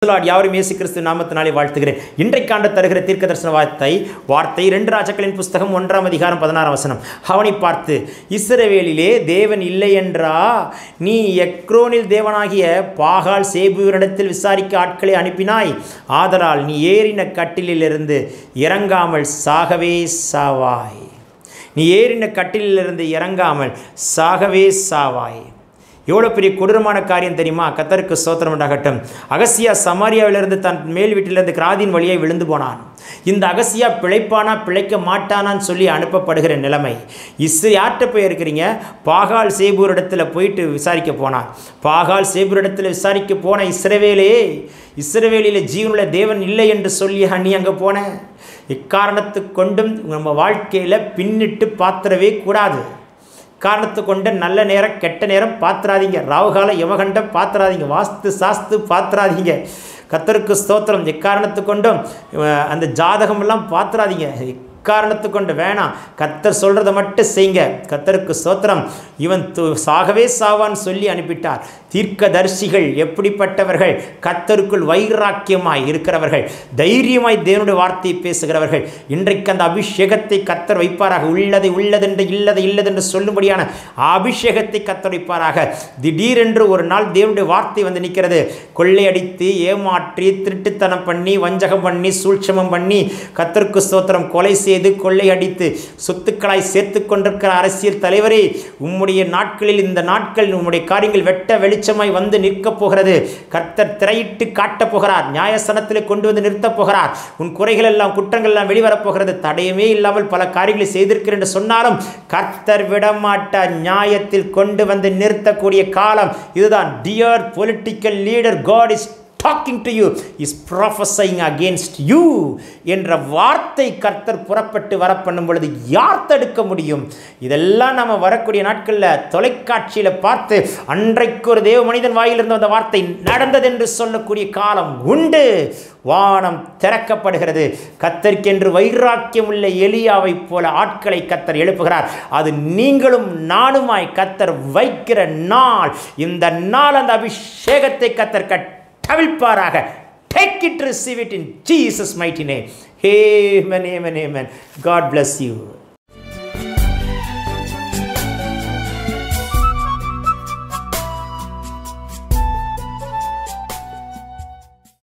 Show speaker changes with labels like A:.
A: Lord யாவரும் இயேசு கிறிஸ்து நாமத்தினாலே வாழ்த்துகிறேன் இன்றைக்காண்டு தருகிற தீர்க்க தரிசன வார்த்தை வார்த்தை ரெண்டு ராஜாக்களின் புஸ்தகம் ஒன்றாம் அதிகாரம் பதினாறாம் வசனம் அவனை பார்த்து இஸ்ரவேலிலே தேவன் இல்லை என்றா நீ எக்ரோனில் தேவனாகிய பாகால் சேபுவரிடத்தில் விசாரிக்க ஆட்களை அனுப்பினாய் ஆதலால் நீ ஏறின கட்டிலிலிருந்து இறங்காமல் சாகவே சாவாய் நீ ஏறின கட்டிலிலிருந்து இறங்காமல் சாகவே சாவாய் எவ்வளோ பெரிய கொடூரமான காரியம் தெரியுமா கத்தருக்கு ஸ்தோத்திரம் உண்டாகட்டும் அகசியா சமாரியாவிலிருந்து தன் மேல் வீட்டிலிருந்து கிராதின் வழியை விழுந்து போனான் இந்த அகசியா பிழைப்பானா பிழைக்க மாட்டானான்னு சொல்லி அனுப்பப்படுகிற நிலைமை இஸ்ரு யார்கிட்ட போய் இருக்கிறீங்க பாகால் சேபூர் இடத்துல போயிட்டு விசாரிக்க போனான் பாகால் சேபூர் இடத்துல விசாரிக்க போன இஸ்ரவேலே இஸ்ரவேலில் ஜீவனுள்ள தேவன் இல்லை என்று சொல்லி நீ அங்கே போன இக்காரணத்து கொண்டும் நம்ம வாழ்க்கையில் பின்னிட்டு பாத்திரவே கூடாது காரணத்தை கொண்ட நல்ல நேரம் கெட்ட நேரம் பாத்திராதீங்க ராவுகால யமகண்டம் பாத்திராதீங்க வாஸ்து சாஸ்து பாத்திராதீங்க கத்தருக்கு ஸ்தோத்திரம் எக்காரணத்து கொண்டும் அஹ், அந்த ஜாதகமெல்லாம் பாத்திராதீங்க எக்காரணத்து கொண்டு வேணாம் கத்தர் சொல்கிறத மட்டும் செய்யுங்க கத்தருக்கு ஸ்தோத்திரம் இவன் து- சாகவே சாவான்னு சொல்லி அனுப்பிட்டார் தீர்க்கதரிசிகள் எப்படிப்பட்டவர்கள் கத்தருக்குள் வைராக்கியமாய் இருக்கிறவர்கள் தைரியமாய் தேவனுடைய வார்த்தையை பேசுகிறவர்கள் இன்றைக்கு அந்த அபிஷேகத்தை கத்தர் வைப்பாராக உள்ளதை உள்ளதென்று இல்லதை இல்லதென்று சொல்லும்படியான அபிஷேகத்தை கத்தர் வைப்பாராக திடீரென்று ஒரு நாள் தேவனுடைய வார்த்தை வந்து நிற்கிறது கொள்ளையடித்து ஏமாற்றி திருட்டுத்தனம் பண்ணி வஞ்சகம் பண்ணி சூழ்ச்சமம் பண்ணி கத்தருக்கு ஸ்தோத்திரம் கொலை செய்து கொள்ளையடித்து சொத்துக்களாய் சேர்த்து கொண்டிருக்கிற அரசியல் தலைவரே உம்முடைய நாட்களில் இந்த நாட்கள் உம்முடைய காரியங்கள் வெட்ட வெளிச்சமாய் வந்து நிற்கப் போகிறது கர்த்தர் திரையிட்டு காட்டப் போகிறார் நியாயசனத்தில் கொண்டு வந்து நிறுத்தப் போகிறார் உன் குறைகள் எல்லாம் குற்றங்கள் எல்லாம் வெளிவரப் போகிறது தடையமே இல்லாமல் பல காரியங்களை செய்திருக்கிறேன் என்று சொன்னாலும் கர்த்தர் விடமாட்டார் நியாயத்தில் கொண்டு வந்து நிறுத்தக்கூடிய காலம் இதுதான் dear political leader God is talking to you is prophesying against you என்ற வார்த்தை கர்த்தர் புறப்பட்டு வர பண்ணும் பொழுது யார் தடுக்க முடியும் இதெல்லாம் நம்ம வரக்கூடிய நாட்களில் தொலைக்காட்சியில் பார்த்து அன்றைக்கு ஒரு தேவ மனிதன் வாயிலிருந்து வந்த வார்த்தை நடந்ததென்று சொல்லக்கூடிய காலம் உண்டு வானம் திறக்கப்படுகிறது கத்தருக்கென்று வைராக்கியம் உள்ள எலியாவைப் போல ஆட்களை கத்தர் எழுப்புகிறார் அது நீங்களும் நானுமாய் கத்தர் வைக்கிற நாள் இந்த நாள் அந்த அபிஷேகத்தை கத்தர் கட்டவிழ்ப்பாராக take it receive it in Jesus mighty name hey man amen amen God bless you